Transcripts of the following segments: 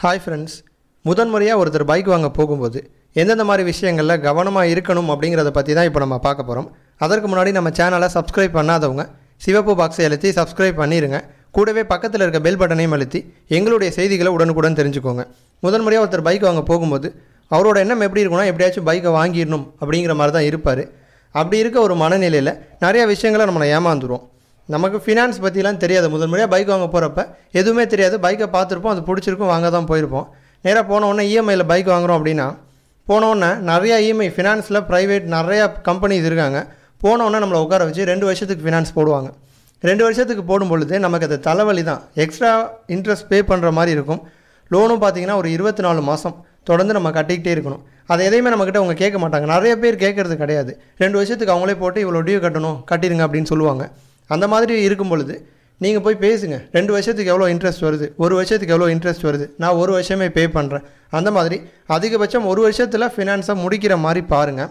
hi friends முதன்முறையாக ஒருத்தர் bike வாங்க போகும்போது எந்தெந்த மாதிரி விஷயங்களில் கவனமாக இருக்கணும் அப்படிங்கிறத பற்றி தான் இப்போ நம்ம பார்க்க போகிறோம் அதற்கு முன்னாடி நம்ம சேனலை சப்ஸ்கிரைப் பண்ணாதவங்க சிவப்பு பாக்ஸை அழுத்தி சப்ஸ்கிரைப் பண்ணிடுங்க கூடவே பக்கத்தில் இருக்க பெல் பட்டனையும் அழுத்தி எங்களுடைய செய்திகளை உடனுக்குடன் தெரிஞ்சுக்கோங்க முதன்முறையாக ஒருத்தர் பைக் வாங்க போகும்போது அவரோட எண்ணம் எப்படி இருக்கும்னா எப்படியாச்சும் பைக்கை வாங்கிடணும் அப்படிங்கிற மாதிரி தான் இருப்பார் அப்படி இருக்க ஒரு மனநிலையில் நிறைய விஷயங்களை நம்மளை ஏமாந்துருவோம் நமக்கு ஃபினான்ஸ் பற்றிலாம் தெரியாது முதல் முறையாக பைக் வாங்க போகிறப்ப எதுவுமே தெரியாது பைக்கை பார்த்துருப்போம் அது பிடிச்சிருக்கும் வாங்க தான் போயிருப்போம் நேராக போனோடனே இஎம்ஐயில் பைக் வாங்குறோம் அப்படின்னா போனோடனே நிறையா இஎம்ஐ ஃபினான்ஸில் ப்ரைவேட் நிறையா கம்பெனிஸ் இருக்காங்க போனோடனே நம்மளை உட்கார வச்சு ரெண்டு வருஷத்துக்கு ஃபினான்ஸ் போடுவாங்க ரெண்டு வருஷத்துக்கு போடும் பொழுது நமக்கு அது தலைவலி தான் எக்ஸ்ட்ரா இன்ட்ரெஸ்ட் பே பண்ணுற மாதிரி இருக்கும் லோனும் பார்த்தீங்கன்னா ஒரு இருபத்தி நாலு மாதம் தொடர்ந்து நம்ம கட்டிக்கிட்டே இருக்கணும் அதை எதையுமே நம்மக்கிட்ட அவங்க கேட்க மாட்டாங்க நிறைய பேர் கேட்கறது கிடையாது ரெண்டு வருஷத்துக்கு அவங்களே போட்டு இவ்வளோ டியூ கட்டணும் கட்டிடுங்க அப்படின்னு சொல்லுவாங்க அந்த மாதிரி இருக்கும் பொழுது நீங்கள் போய் பேசுங்க ரெண்டு வருஷத்துக்கு எவ்வளோ இன்ட்ரெஸ்ட் வருது ஒரு வருஷத்துக்கு எவ்வளோ இன்ட்ரெஸ்ட் வருது நான் ஒரு வருஷமே பே பண்ணுறேன் அந்த மாதிரி அதிகபட்சம் ஒரு வருஷத்தில் ஃபினான்ஸை முடிக்கிற மாதிரி பாருங்கள்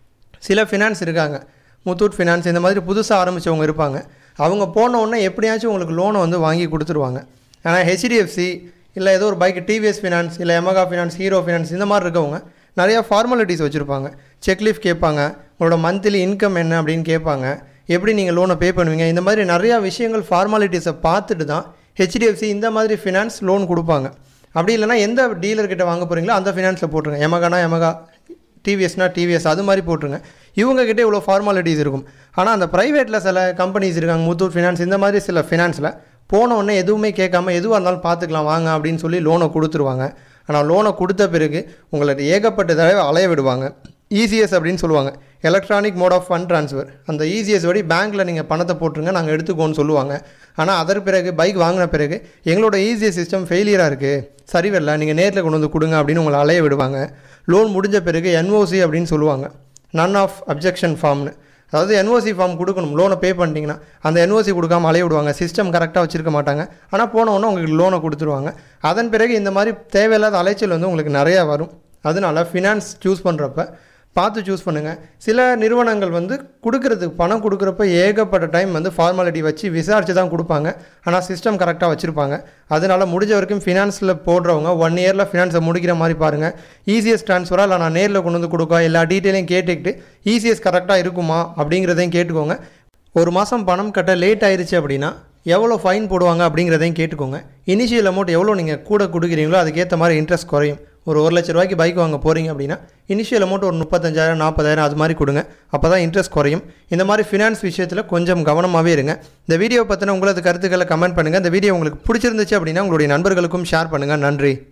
சில ஃபினான்ஸ் இருக்காங்க முத்தூட் ஃபினான்ஸ் இந்த மாதிரி புதுசாக ஆரம்பித்தவங்க இருப்பாங்க அவங்க போன உடனே எப்படியாச்சும் உங்களுக்கு லோனை வந்து வாங்கி கொடுத்துருவாங்க ஆனால் ஹெச்டிஎஃப்சி இல்லை ஏதோ ஒரு பைக் டிவிஎஸ் ஃபினான்ஸ் இல்லை எமகா ஃபினான்ஸ் ஹீரோ ஃபினான்ஸ் இந்த மாதிரி இருக்கவங்க நிறையா ஃபார்மாலிட்டிஸ் வச்சுருப்பாங்க செக்லீஃப் கேட்பாங்க உங்களோட மந்த்லி இன்கம் என்ன அப்படின்னு கேட்பாங்க எப்படி நீங்கள் லோனை பே பண்ணுவீங்க இந்த மாதிரி நிறையா விஷயங்கள் ஃபார்மாலிட்டிஸை பார்த்துட்டு தான் ஹெச்டிஎஃப்சி இந்த மாதிரி ஃபினான்ஸ் லோன் கொடுப்பாங்க அப்படி இல்லைனா எந்த டீலர்கிட்ட வாங்க போகிறீங்களோ அந்த ஃபினான்ஸில் போட்டுருங்க எமகானா எமகா டிவிஎஸ்னா டிவிஎஸ் அது மாதிரி போட்டுருங்க இவங்ககிட்ட இவ்வளோ ஃபார்மாலிட்டிஸ் இருக்கும் ஆனால் அந்த ப்ரைவேட்டில் சில கம்பெனிஸ் இருக்காங்க முத்தூட் ஃபினான்ஸ் இந்த மாதிரி சில ஃபினான்ஸில் போன உடனே எதுவுமே கேட்காம எதுவாக இருந்தாலும் பார்த்துக்கலாம் வாங்க அப்படின்னு சொல்லி லோனை கொடுத்துருவாங்க ஆனால் லோனை கொடுத்த பிறகு உங்களுக்கு ஏகப்பட்ட தடவை அலைய விடுவாங்க இசிஎஸ் அப்படின்னு சொல்லுவாங்க electronic mode of fund transfer அந்த இசிஎஸ் படி பேங்க்கில் நீங்கள் பணத்தை போட்டுருங்க நாங்கள் எடுத்துக்கோன்னு சொல்லுவாங்க ஆனால் அதற்கு பிறகு பைக் வாங்கின பிறகு எங்களோட இசிஎஸ் சிஸ்டம் ஃபெயிலியராக இருக்குது சரி வரல நீங்கள் நேரில் கொண்டு வந்து கொடுங்க அப்படின்னு உங்களை அலைய விடுவாங்க லோன் முடிஞ்ச பிறகு என்ஓசி அப்படின்னு சொல்லுவாங்க நன் ஆஃப் அப்ஜெக்ஷன் ஃபார்ம்னு அதாவது என்ஓசி ஃபார்ம் கொடுக்கணும் லோனை பே பண்ணிட்டீங்கன்னா அந்த என்ஓசி கொடுக்காம அலைய விடுவாங்க சிஸ்டம் கரெக்டாக வச்சுருக்க மாட்டாங்க ஆனால் போன உடனே உங்களுக்கு லோனை கொடுத்துருவாங்க அதன் பிறகு இந்த மாதிரி தேவையில்லாத அலைச்சல் வந்து உங்களுக்கு நிறையா வரும் அதனால ஃபினான்ஸ் சூஸ் பண்ணுறப்ப பார்த்து சூஸ் பண்ணுங்கள் சில நிறுவனங்கள் வந்து கொடுக்குறதுக்கு பணம் கொடுக்குறப்ப ஏகப்பட்ட டைம் வந்து ஃபார்மாலிட்டி வச்சு விசாரித்து தான் கொடுப்பாங்க ஆனால் சிஸ்டம் கரெக்டாக வச்சுருப்பாங்க அதனால் முடிஞ்ச வரைக்கும் ஃபினான்ஸில் போடுறவங்க ஒன் இயரில் ஃபினான்ஸை முடிக்கிற மாதிரி பாருங்கள் ஈஸியஸ் ட்ரான்ஸ்ஃபராக இல்லை நான் நேரில் கொண்டு வந்து கொடுக்க எல்லா டீட்டெயிலையும் கேட்டுக்கிட்டு ஈஸியஸ் கரெக்டாக இருக்குமா அப்படிங்கிறதையும் கேட்டுக்கோங்க ஒரு மாதம் பணம் கட்ட லேட் ஆயிடுச்சு அப்படின்னா எவ்வளோ ஃபைன் போடுவாங்க அப்படிங்கிறதையும் கேட்டுக்கோங்க இனிஷியல் அமௌண்ட் எவ்வளோ நீங்கள் கூட கொடுக்குறீங்களோ அதுக்கேற்ற மாதிரி இன்ட்ரெஸ்ட் குறையும் ஒரு ஒரு லட்ச ரூபாய்க்கு பைக் வாங்க போகிறீங்க அப்படின்னா இனிஷியல் அமௌண்ட் ஒரு முப்பத்தஞ்சாயிரம் நாற்பதாயிரம் அது மாதிரி கொடுங்க அப்போ தான் இன்ட்ரெஸ்ட் குறையும் இந்த மாதிரி ஃபினான்ஸ் விஷயத்தில் கொஞ்சம் கவனமாகவே இருங்க இந்த வீடியோ பற்றின உங்களது கருத்துக்களை கமெண்ட் பண்ணுங்கள் இந்த வீடியோ உங்களுக்கு பிடிச்சிருந்துச்சு அப்படின்னா உங்களுடைய நண்பர்களுக்கும் ஷேர் பண்ணுங்கள் நன்றி